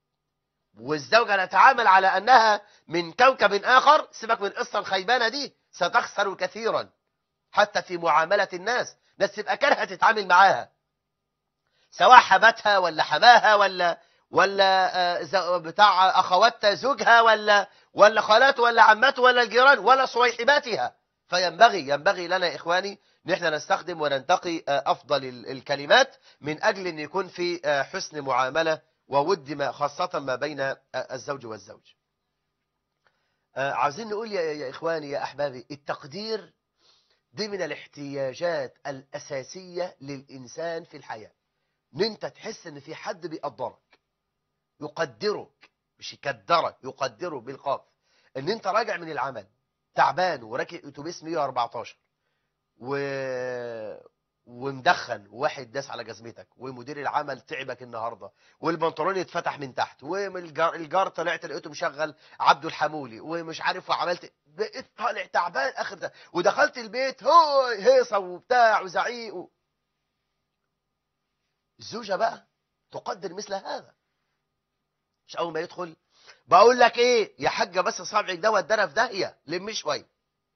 والزوجة نتعامل على انها من كوكب اخر سيبك من القصة الخيبانة دي ستخسر كثيرا حتى في معاملة الناس ناس تبقى كارهة تتعامل معاها سواء حماتها ولا حماها ولا ولا آه، ز- بتاع اخوات زوجها ولا ولا خالاته ولا عماته ولا الجيران ولا صويحباتها فينبغي ينبغي لنا يا اخواني ان احنا نستخدم وننتقي آه، افضل ال- الكلمات من اجل ان يكون في آه، حسن معامله وود ما خاصه ما بين آه، الزوج والزوج. آه، عاوزين نقول يا يا اخواني يا احبابي التقدير دي من الاحتياجات الاساسيه للانسان في الحياه. ان انت تحس ان في حد بيقدرك يقدرك مش يقدرك يقدره بالقاف ان انت راجع من العمل تعبان وراكب اتوبيس 114 و... ومدخن وواحد داس على جزمتك ومدير العمل تعبك النهارده والبنطلون اتفتح من تحت والجار الجار طلعت لقيته مشغل عبده الحمولي ومش عارف وعملت بقيت طالع تعبان اخر ده ودخلت البيت هو هيصه وبتاع وزعيق و... الزوجه بقى تقدر مثل هذا مش اول ما يدخل بقول لك ايه يا حاجه بس صابعك ده ودانا في داهيه لمي شويه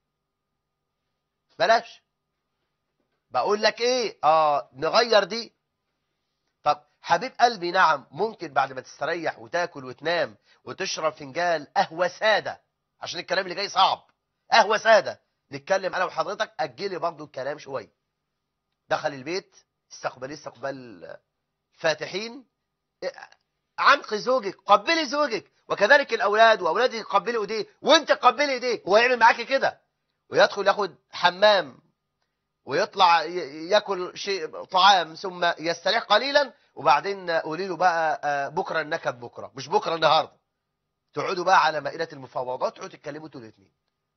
بلاش بقول لك ايه اه نغير دي طب حبيب قلبي نعم ممكن بعد ما تستريح وتاكل وتنام وتشرب فنجان قهوه ساده عشان الكلام اللي جاي صعب قهوه ساده نتكلم انا وحضرتك اجلي برضو الكلام شويه دخل البيت استقبلي استقبال فاتحين عنق زوجك قبلي زوجك وكذلك الاولاد واولادك يقبلوا ايديه وانت قبلي ايديه هو يعمل معاكي كده ويدخل ياخد حمام ويطلع ي- ياكل شيء طعام ثم يستريح قليلا وبعدين قولي له بقى آه، بكره النكد بكره مش بكره النهارده تقعدوا بقى على مائده المفاوضات تقعدوا تتكلموا انتوا الاثنين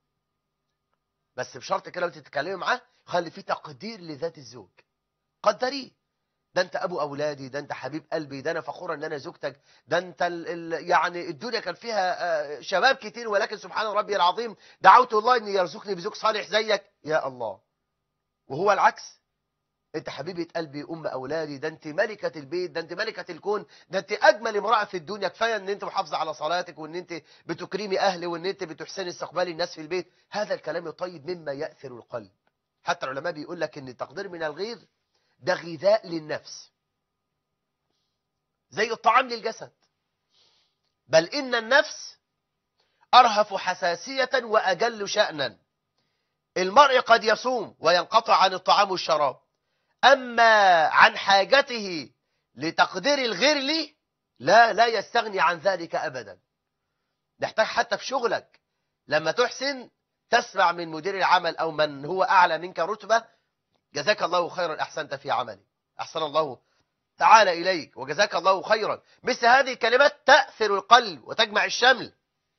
بس بشرط كده وانت تتكلمي معاه خلي في تقدير لذات الزوج قدريه ده انت ابو اولادي ده انت حبيب قلبي ده انا فخوره ان انا زوجتك ده انت ال ال يعني الدنيا كان فيها آه، شباب كتير ولكن سبحان ربي العظيم دعوت الله ان يرزقني بزوج صالح زيك يا الله وهو العكس انت حبيبه قلبي ام اولادي ده انت ملكه البيت ده انت ملكه الكون ده انت اجمل امراه في الدنيا كفايه ان انت محافظه على صلاتك وان انت بتكرمي اهلي وان انت بتحسني استقبال الناس في البيت هذا الكلام الطيب مما ياثر القلب حتى العلماء بيقول لك ان التقدير من الغير ده غذاء للنفس زي الطعام للجسد بل ان النفس ارهف حساسيه واجل شانا المرء قد يصوم وينقطع عن الطعام والشراب أما عن حاجته لتقدير الغير لي لا لا يستغني عن ذلك أبدا نحتاج حتى في شغلك لما تحسن تسمع من مدير العمل أو من هو أعلى منك رتبة جزاك الله خيرا أحسنت في عملي أحسن الله تعالى إليك وجزاك الله خيرا مثل هذه الكلمات تأثر القلب وتجمع الشمل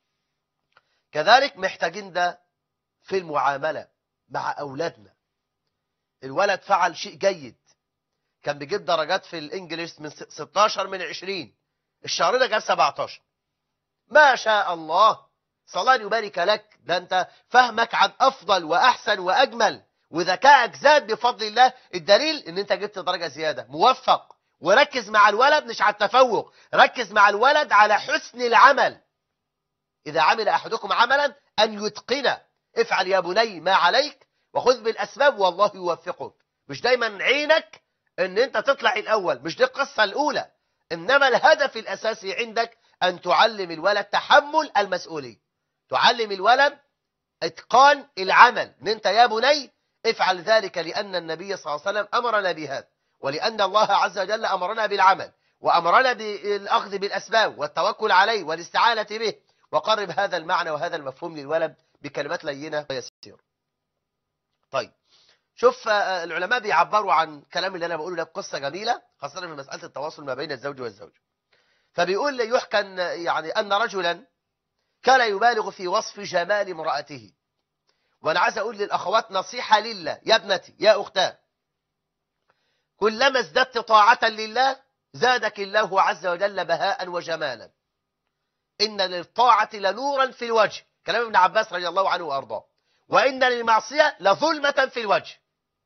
كذلك محتاجين ده في المعاملة مع أولادنا الولد فعل شيء جيد كان بيجيب درجات في الانجليش من 16 من 20 الشهر ده جاب 17 ما شاء الله صلاة يبارك لك ده انت فهمك عن افضل واحسن واجمل وذكائك زاد بفضل الله الدليل ان انت جبت درجة زيادة موفق وركز مع الولد مش على التفوق ركز مع الولد على حسن العمل اذا عمل احدكم عملا ان يتقنه افعل يا بني ما عليك وخذ بالاسباب والله يوفقك مش دايما عينك ان انت تطلع الاول مش دي القصه الاولى انما الهدف الاساسي عندك ان تعلم الولد تحمل المسؤوليه تعلم الولد اتقان العمل ان انت يا بني افعل ذلك لان النبي صلى الله عليه وسلم امرنا بهذا ولان الله عز وجل امرنا بالعمل وامرنا بالاخذ بالاسباب والتوكل عليه والاستعانه به وقرب هذا المعنى وهذا المفهوم للولد بكلمات لينه ويسير طيب شوف آه، العلماء بيعبروا عن كلام اللي انا بقوله ده بقصه جميله خاصه في مساله التواصل ما بين الزوج والزوج فبيقول يحكى أن- يعني ان رجلا كان يبالغ في وصف جمال امراته وانا عايز اقول للاخوات نصيحه لله يا ابنتي يا اختاه كلما ازددت طاعه لله زادك الله عز وجل بهاء وجمالا ان للطاعه لنورا في الوجه كلام ابن عباس رضي الله عنه وارضاه وإن للمعصية لظلمة في الوجه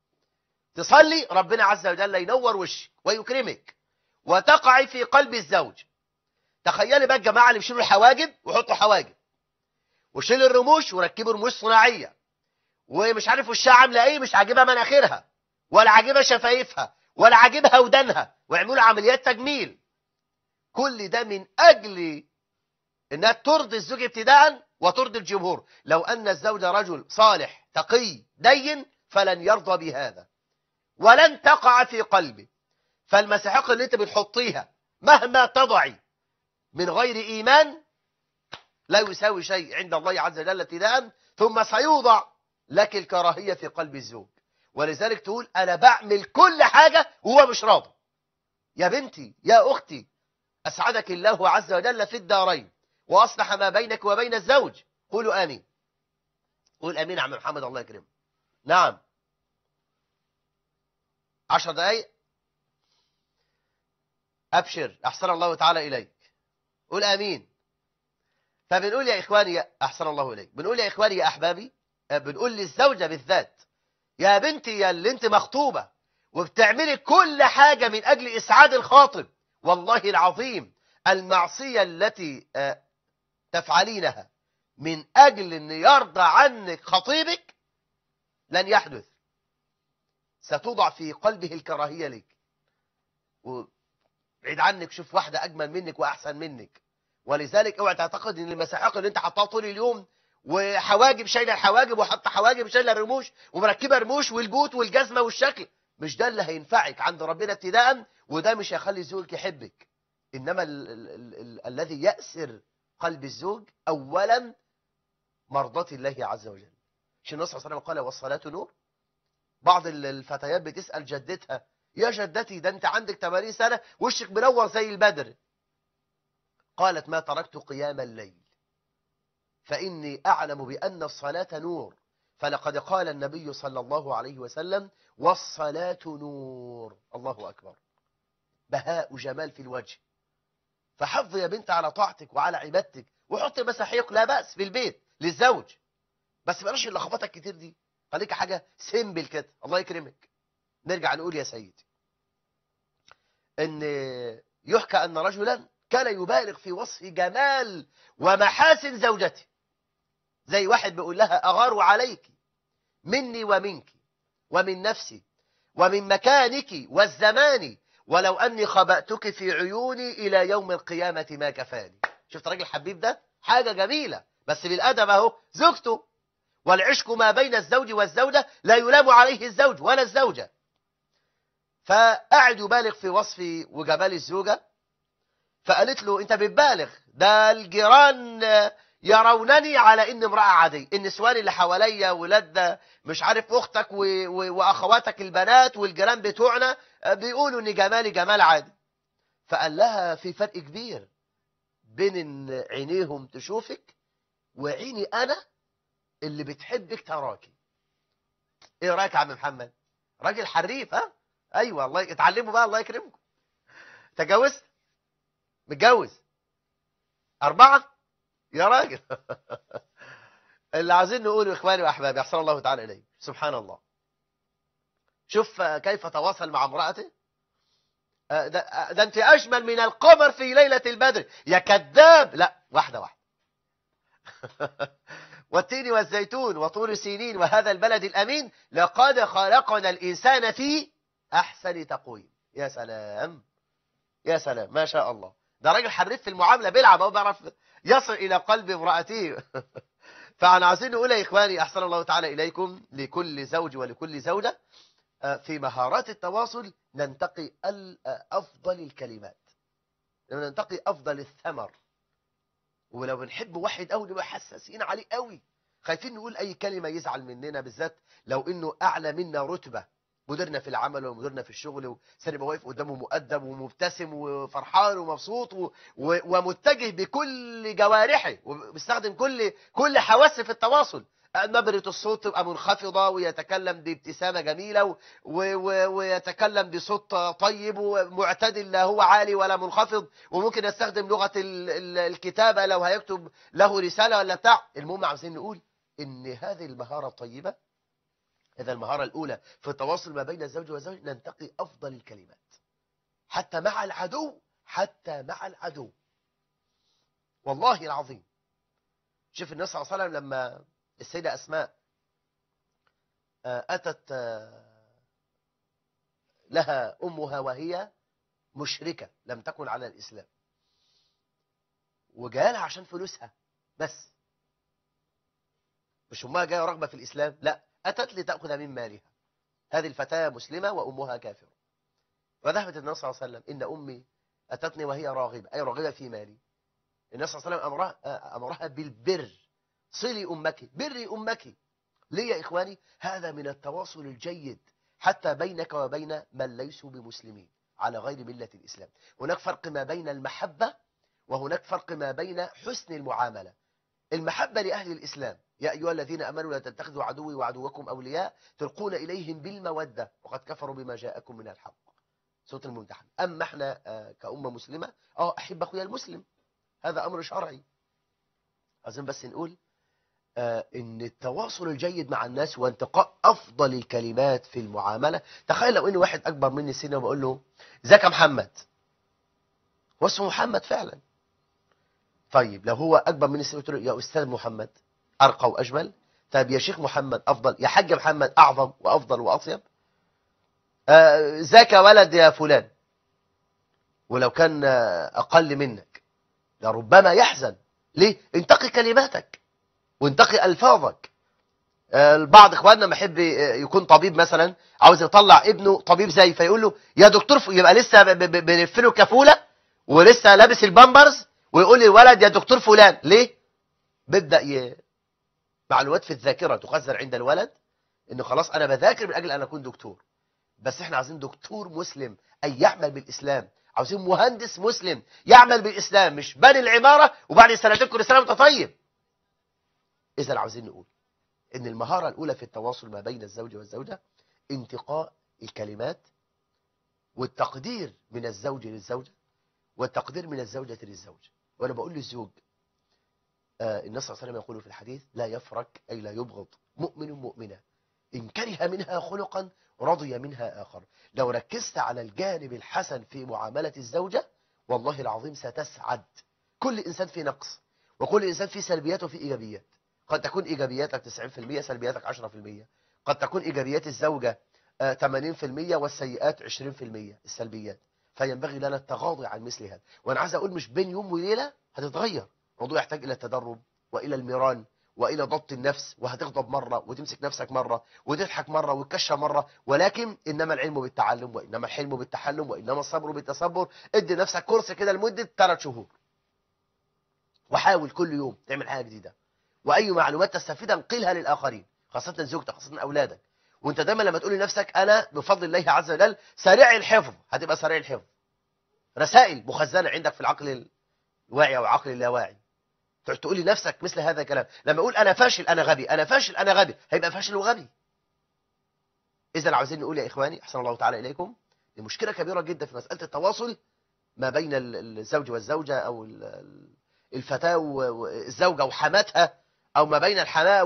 تصلي ربنا عز وجل ينور وشك ويكرمك وتقع في قلب الزوج تخيلي بقى الجماعة اللي بيشيلوا الحواجب ويحطوا حواجب وشيل الرموش وركبوا رموش صناعية ومش عارف وشها عاملة ايه مش عاجبها مناخيرها ولا عاجبها شفايفها ولا عاجبها ودانها ويعملوا عمليات تجميل كل ده من أجل انها ترضي الزوج ابتداء وترضي الجمهور لو ان الزوج رجل صالح تقي دين فلن يرضى بهذا ولن تقع في قلبه فالمساحق اللي انت بتحطيها مهما تضعي من غير ايمان لا يساوي شيء عند الله عز وجل ابتداء ثم سيوضع لك الكراهيه في قلب الزوج ولذلك تقول انا بعمل كل حاجه وهو مش راضي يا بنتي يا اختي اسعدك الله عز وجل في الدارين واصلح ما بينك وبين الزوج قولوا امين قول امين يا عم محمد الله يكرمك نعم عشر دقايق ابشر احسن الله تعالى اليك قول امين فبنقول يا اخواني يا احسن الله اليك بنقول يا اخواني يا احبابي آه، بنقول للزوجه بالذات يا بنتي يا اللي انت مخطوبه وبتعملي كل حاجه من اجل اسعاد الخاطب والله العظيم المعصيه التي آه، تفعلينها من أجل أن يرضى عنك خطيبك لن يحدث ستوضع في قلبه الكراهية لك وبعيد عنك شوف واحدة أجمل منك وأحسن منك ولذلك اوعى تعتقد ان المساحيق اللي انت حطها طول اليوم وحواجب شايله الحواجب وحاطه حواجب شايله الرموش ومركبه رموش والبوت والجزمه والشكل مش ده اللي هينفعك عند ربنا ابتداء وده مش هيخلي زوجك يحبك انما ال ال ال ال الذي يأسر قلب الزوج اولا مرضاة الله عز وجل عشان النبي صلى الله عليه وسلم قال والصلاة نور بعض ال- الفتيات بتسأل جدتها يا جدتي ده انت عندك 80 سنة وشك منور زي البدر قالت ما تركت قيام الليل فإني أعلم بأن الصلاة نور فلقد قال النبي صلى الله عليه وسلم والصلاة نور الله أكبر بهاء وجمال في الوجه فحافظ يا بنت على طاعتك وعلى عبادتك وحط مساحيق لا بأس في البيت للزوج بس بلاش اللخبطه الكتير دي خليك حاجة سيمبل كده الله يكرمك نرجع نقول يا سيدي ان يحكى ان رجلا كان يبالغ في وصف جمال ومحاسن زوجته زي واحد بيقول لها أغار عليك مني ومنك ومن نفسي ومن مكانك والزمان ولو أني خبأتك في عيوني إلى يوم القيامة ما كفاني شفت راجل حبيب ده حاجة جميلة بس بالأدب أهو زوجته والعشق ما بين الزوج والزوجة لا يلام عليه الزوج ولا الزوجة فقعد يبالغ في وصف وجمال الزوجة فقالت له انت بتبالغ ده الجيران يرونني على ان امرأة عادية النسوان اللي حواليا ولاد مش عارف اختك و... و... واخواتك البنات والجيران بتوعنا بيقولوا ان جمالي جمال عادي فقال لها في فرق كبير بين ان عينيهم تشوفك وعيني انا اللي بتحبك تراكي ايه رايك يا عم محمد راجل حريف ها ايوه الله ي- اتعلموا بقى الله يكرمكم تجوزت متجوز أربعة يا راجل اللي عايزين نقوله إخواني وأحبابي أحسن الله تعالى إليه سبحان الله شوف كيف تواصل مع امرأته آه، ده, آه، ده أنت أجمل من القمر في ليلة البدر يا كذاب لا واحدة واحدة والتين والزيتون وطور سينين وهذا البلد الأمين لقد خلقنا الإنسان في أحسن تقويم يا سلام يا سلام ما شاء الله ده راجل حريف في المعاملة بيلعب أو بيعرف يصل إلى قلب امرأته فأنا عايزين نقول يا إخواني أحسن الله تعالى إليكم لكل زوج ولكل زوجة آه، في مهارات التواصل ننتقي ال- آه، أفضل الكلمات ننتقي أفضل الثمر ولو بنحب واحد قوي نبقى حساسين عليه قوي خايفين نقول أي كلمة يزعل مننا بالذات لو إنه أعلى منا رتبة مديرنا في العمل ومديرنا في الشغل وسنبقى واقف قدامه مؤدب ومبتسم وفرحان ومبسوط و... و... ومتجه بكل جوارحه وبيستخدم كل كل حواسه في التواصل نبرة الصوت تبقى منخفضة ويتكلم بابتسامة جميلة و... و... ويتكلم بصوت طيب ومعتدل لا هو عالي ولا منخفض وممكن يستخدم لغة ال... ال- الكتابة لو هيكتب له رسالة ولا بتاع المهم عاوزين نقول ان هذه المهارة الطيبة إذا المهارة الأولى في التواصل ما بين الزوج والزوج ننتقي أفضل الكلمات حتى مع العدو حتى مع العدو والله العظيم شوف النبي صلى الله عليه وسلم لما السيدة أسماء آه، أتت آه، لها أمها وهي مشركة لم تكن على الإسلام وجالها عشان فلوسها بس مش أمها جاية رغبة في الإسلام لا أتت لتأخذ من مالها هذه الفتاة مسلمة وأمها كافرة فذهبت النبي صلى الله عليه وسلم إن أمي أتتني وهي راغبة أي راغبة في مالي النبي صلى الله عليه وسلم أمرها, أمرها بالبر صلي أمك بري أمك ليه يا إخواني هذا من التواصل الجيد حتى بينك وبين من ليسوا بمسلمين على غير ملة الإسلام هناك فرق ما بين المحبة وهناك فرق ما بين حسن المعاملة المحبة لأهل الإسلام يا أيها الذين أمنوا لا تتخذوا عدوي وعدوكم أولياء تلقون إليهم بالمودة وقد كفروا بما جاءكم من الحق صوت الممتحن أما احنا آه، كأمة مسلمة اه أحب أخويا المسلم هذا أمر شرعي عايزين بس نقول آه، ان التواصل الجيد مع الناس وانتقاء افضل الكلمات في المعامله تخيل لو ان واحد اكبر مني سنه وبقول له ازيك يا محمد هو اسمه محمد فعلا طيب لو هو اكبر مني سنه قلت له يا استاذ محمد ارقى واجمل طيب يا شيخ محمد افضل يا حاج محمد اعظم وافضل واطيب آه، ازيك يا ولد يا فلان ولو كان آه، اقل منك لربما يحزن ليه انتقي كلماتك وانتقي الفاظك آه، البعض اخواننا ما يحب آه، يكون طبيب مثلا عاوز يطلع ابنه طبيب زي فيقول له يا دكتور ف- يبقى لسه ب- ب- بنلف له كفوله ولسه لابس البامبرز ويقول للولد يا دكتور فلان ليه بيبدا ي... معلومات في الذاكره تخزن عند الولد ان خلاص انا بذاكر من اجل ان اكون دكتور بس احنا عايزين دكتور مسلم اي يعمل بالاسلام عاوزين مهندس مسلم يعمل بالاسلام مش بني العماره وبعد سنتين كل سنه وانت طيب اذا عاوزين نقول ان المهاره الاولى في التواصل ما بين الزوج والزوجه انتقاء الكلمات والتقدير من الزوج للزوجه والتقدير من الزوجه للزوج وانا بقول للزوج آه النبي صلى الله عليه وسلم يقول في الحديث لا يفرك اي لا يبغض مؤمن مؤمنه ان كره منها خلقا رضي منها آخر لو ركزت على الجانب الحسن في معاملة الزوجة والله العظيم ستسعد كل إنسان فيه نقص وكل إنسان فيه سلبيات وفيه إيجابيات قد تكون إيجابياتك 90% سلبياتك 10% قد تكون إيجابيات الزوجة 80% والسيئات 20% السلبيات فينبغي لنا التغاضي عن مثل هذا وأنا عايز أقول مش بين يوم وليلة هتتغير الموضوع يحتاج إلى التدرب وإلى الميران وإلى ضبط النفس وهتغضب مرة وتمسك نفسك مرة وتضحك مرة وتكشى مرة ولكن إنما العلم بالتعلم وإنما الحلم بالتحلم وإنما الصبر بالتصبر ادي نفسك كورس كده لمدة 3 شهور وحاول كل يوم تعمل حاجة جديدة وأي معلومات تستفيدها انقلها للآخرين خاصة زوجتك خاصة أولادك وانت دايما لما تقول لنفسك أنا بفضل الله عز وجل سريع الحفظ هتبقى سريع الحفظ رسائل مخزنة عندك في العقل الواعي أو العقل اللاواعي تقعد تقول لنفسك مثل هذا الكلام لما اقول انا فاشل انا غبي انا فاشل انا غبي هيبقى فاشل وغبي اذا عاوزين نقول يا اخواني احسن الله تعالى اليكم دي مشكله كبيره جدا في مساله التواصل ما بين الزوج والزوجه او الفتاه والزوجه وحماتها او ما بين الحماه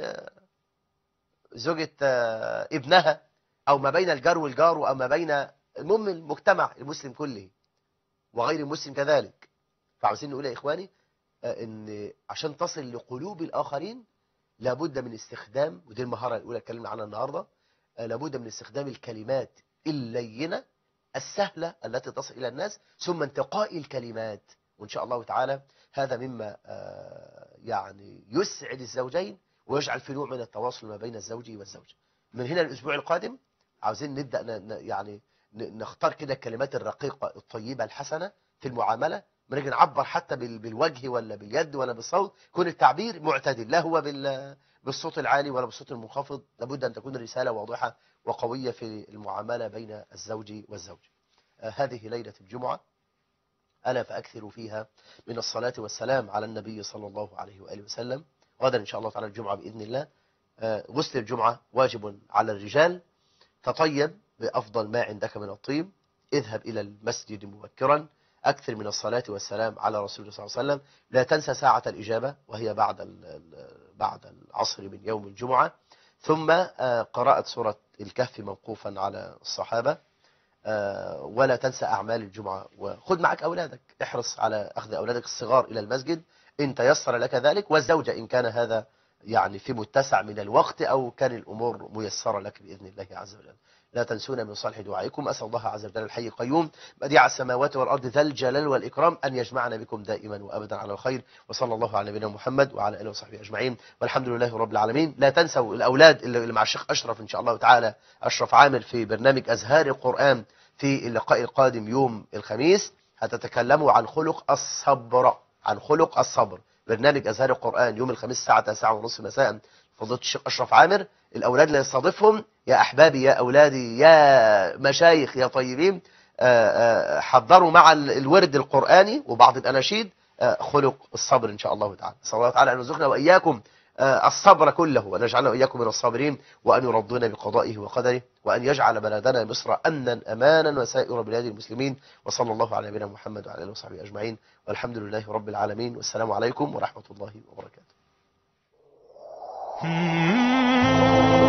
وزوجة ابنها او ما بين الجار والجار او ما بين المهم المجتمع المسلم كله وغير المسلم كذلك فعاوزين نقول يا اخواني ان عشان تصل لقلوب الآخرين لابد من استخدام ودي المهارة الأولى اتكلمنا عنها النهاردة لابد من استخدام الكلمات اللينة السهلة التي تصل إلى الناس ثم انتقاء الكلمات وإن شاء الله تعالى هذا مما يعني يسعد الزوجين ويجعل في نوع من التواصل ما بين الزوج والزوجة من هنا الأسبوع القادم عاوزين نبدأ يعني نختار كده الكلمات الرقيقة الطيبة الحسنة في المعاملة بنيجي نعبر حتى بالوجه ولا باليد ولا بالصوت يكون التعبير معتدل لا هو بالصوت العالي ولا بالصوت المنخفض لابد أن تكون الرسالة واضحة وقوية في المعاملة بين الزوج والزوج هذه ليلة الجمعة ألا فأكثر فيها من الصلاة والسلام على النبي صلى الله عليه وآله وسلم غدا إن شاء الله تعالى الجمعة بإذن الله غسل الجمعة واجب على الرجال تطيب بأفضل ما عندك من الطيب اذهب إلى المسجد مبكرا أكثر من الصلاة والسلام على رسول الله صلى الله عليه وسلم لا تنسى ساعة الإجابة وهي بعد بعد العصر من يوم الجمعة ثم قراءة سورة الكهف موقوفا على الصحابة ولا تنسى أعمال الجمعة وخذ معك أولادك احرص على أخذ أولادك الصغار إلى المسجد إن تيسر لك ذلك والزوجة إن كان هذا يعني في متسع من الوقت أو كان الأمور ميسرة لك بإذن الله عز وجل لا تنسونا من صالح دعائكم أسأل الله عز وجل الحي القيوم بديع السماوات والأرض ذا الجلال والإكرام أن يجمعنا بكم دائما وأبدا على الخير وصلى الله على نبينا محمد وعلى آله وصحبه أجمعين والحمد لله رب العالمين لا تنسوا الأولاد اللي مع الشيخ أشرف إن شاء الله تعالى أشرف عامر في برنامج أزهار القرآن في اللقاء القادم يوم الخميس هتتكلموا عن خلق الصبر عن خلق الصبر برنامج أزهار القرآن يوم الخميس الساعة 9 ونصف مساء فضيله الشيخ أشرف عامر الأولاد اللي يستضيفهم يا أحبابي يا أولادي يا مشايخ يا طيبين حضروا مع الورد القرآني وبعض الأناشيد خلق الصبر إن شاء الله تعالى صلى الله تعالى أن يرزقنا وإياكم الصبر كله وأن يجعلنا وإياكم من الصابرين وأن يرضنا بقضائه وقدره وأن يجعل بلدنا مصر أمنا أمانا وسائر بلاد المسلمين وصلى الله على نبينا محمد وعلى آله وصحبه أجمعين والحمد لله رب العالمين والسلام عليكم ورحمة الله وبركاته